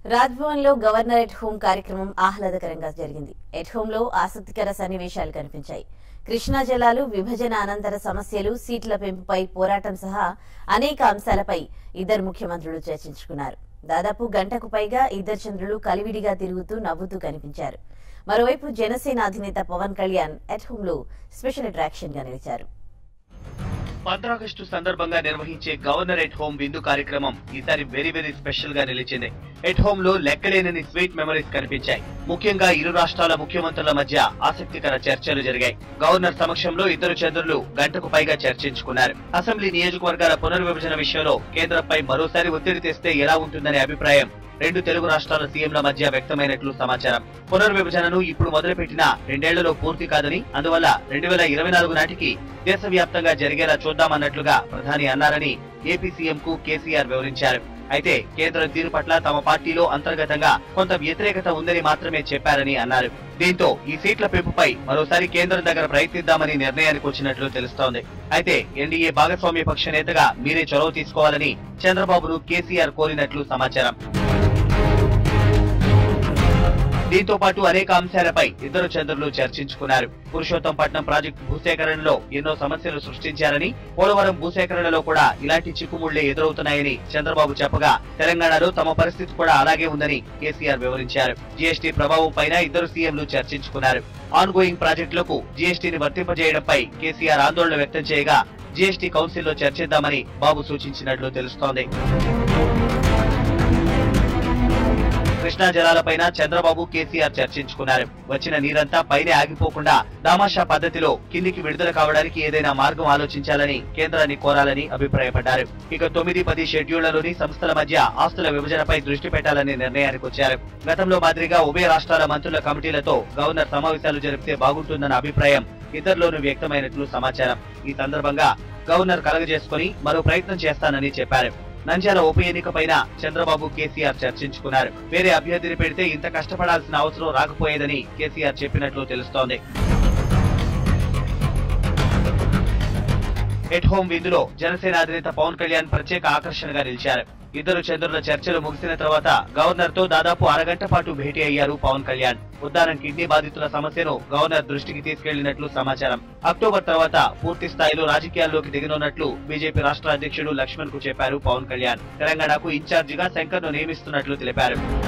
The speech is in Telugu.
రాజ్భవన్ లో గవర్నర్ ఎట్ హోమ్ కార్యక్రమం ఆహ్లాదకరంగా జరిగింది ఎట్ హోమ్ లో ఆసక్తికర సన్నివేశాలు కనిపించాయి కృష్ణా జలాలు విభజన అనంతర సమస్యలు సీట్ల పెంపుపై పోరాటం సహా అనేక అంశాలపై ఇద్దరు ముఖ్యమంత్రులు చర్చించుకున్నారు దాదాపు గంటకు పైగా ఇద్దరు చంద్రులు కలివిడిగా తిరుగుతూ నవ్వుతూ కనిపించారు మరోవైపు జనసేన అధినేత పవన్ కళ్యాణ్ ఎట్ హోమ్ లో స్పెషల్ అట్రాక్షన్ గా నిలిచారు పంద్రాగస్టు సందర్భంగా నిర్వహించే గవర్నర్ ఎట్ హోమ్ విందు కార్యక్రమం ఈసారి వెరీ వెరీ స్పెషల్ గా నిలిచింది ఎట్ హోమ్ లో లెక్కలేనని స్వీట్ మెమరీస్ కనిపించాయి ముఖ్యంగా ఇరు రాష్ట్రాల ముఖ్యమంత్రుల మధ్య ఆసక్తికర చర్చలు జరిగాయి గవర్నర్ సమక్షంలో ఇద్దరు చంద్రులు గంటకు పైగా చర్చించుకున్నారు అసెంబ్లీ నియోజకవర్గాల పునర్విభజన విషయంలో కేంద్రంపై మరోసారి ఒత్తిడి తెస్తే ఎలా ఉంటుందనే అభిప్రాయం రెండు తెలుగు రాష్ట్రాల సీఎంల మధ్య వ్యక్తమైనట్లు సమాచారం పునర్విభజనను ఇప్పుడు మొదలుపెట్టిన రెండేళ్లలో పూర్తి కాదని అందువల్ల రెండు వేల ఇరవై నాలుగు నాటికి దేశవ్యాప్తంగా జరిగేలా చూద్దామన్నట్లుగా ప్రధాని అన్నారని ఏపీ సీఎం కు కేసీఆర్ వివరించారు అయితే కేంద్రం తీరు పట్ల తమ పార్టీలో అంతర్గతంగా కొంత వ్యతిరేకత ఉందని మాత్రమే చెప్పారని అన్నారు దీంతో ఈ సీట్ల పెంపుపై మరోసారి కేంద్రం దగ్గర ప్రయత్నిద్దామని నిర్ణయానికి వచ్చినట్లు తెలుస్తోంది అయితే ఎన్డీఏ భాగస్వామ్య పక్ష నేతగా మీరే చొరవ తీసుకోవాలని చంద్రబాబును కేసీఆర్ కోరినట్లు సమాచారం దీంతో పాటు అనేక అంశాలపై ఇద్దరు చంద్రులు చర్చించుకున్నారు పురుషోత్తంపట్నం ప్రాజెక్టు భూసేకరణలో ఎన్నో సమస్యలు సృష్టించారని పోలవరం భూసేకరణలో కూడా ఇలాంటి చిక్కుముళ్లే ఎదురవుతున్నాయని చంద్రబాబు చెప్పగా తెలంగాణలో తమ పరిస్థితి కూడా అలాగే ఉందని కేసీఆర్ వివరించారు జీఎస్టీ ప్రభావం పైన ఇద్దరు సీఎంలు చర్చించుకున్నారు ఆన్ గోయింగ్ ప్రాజెక్టులకు జీఎస్టీని వర్తింపజేయడంపై కేసీఆర్ ఆందోళన వ్యక్తం చేయగా జీఎస్టీ కౌన్సిల్లో చర్చిద్దామని బాబు సూచించినట్లు తెలుస్తోంది కృష్ణా జలాలపైన చంద్రబాబు కేసీఆర్ చర్చించుకున్నారు వచ్చిన నీరంతా పైనే ఆగిపోకుండా దామాషా పద్ధతిలో కిందికి విడుదల కావడానికి ఏదైనా మార్గం ఆలోచించాలని కేంద్రాన్ని కోరాలని అభిప్రాయపడ్డారు ఇక తొమ్మిది పది షెడ్యూళ్లలోని సంస్థల మధ్య ఆస్తుల విభజనపై దృష్టి పెట్టాలని నిర్ణయానికి వచ్చారు గతంలో మాదిరిగా ఉభయ రాష్ట్రాల మంత్రుల కమిటీలతో గవర్నర్ సమావేశాలు జరిపితే బాగుంటుందన్న అభిప్రాయం ఇద్దరిలోనూ వ్యక్తమైనట్లు సమాచారం ఈ సందర్భంగా గవర్నర్ కలగజేసుకుని మరో ప్రయత్నం చేస్తానని చెప్పారు నంద్యాల ఉప ఎన్నికపైన చంద్రబాబు కేసీఆర్ చర్చించుకున్నారు వేరే అభ్యర్థిని పెడితే ఇంత కష్టపడాల్సిన అవసరం రాకపోయేదని కేసీఆర్ చెప్పినట్లు తెలుస్తోంది ఎట్ హోమ్ విందులో జనసేన అధినేత పవన్ కళ్యాణ్ ప్రత్యేక ఆకర్షణగా నిలిచారు ఇద్దరు చంద్రుల చర్చలు ముగిసిన తర్వాత గవర్నర్ తో దాదాపు అరగంట పాటు భేటీ అయ్యారు పవన్ కళ్యాణ్ ఉద్దానం కిడ్నీ బాధితుల సమస్యను గవర్నర్ దృష్టికి తీసుకెళ్లినట్లు సమాచారం అక్టోబర్ తర్వాత పూర్తి స్థాయిలో రాజకీయాల్లోకి దిగనున్నట్లు బీజేపీ రాష్ట్ర అధ్యక్షుడు లక్ష్మణ్ కు చెప్పారు పవన్ కళ్యాణ్ తెలంగాణకు ఇన్ఛార్జిగా శంకర్ ను నియమిస్తున్నట్లు తెలిపారు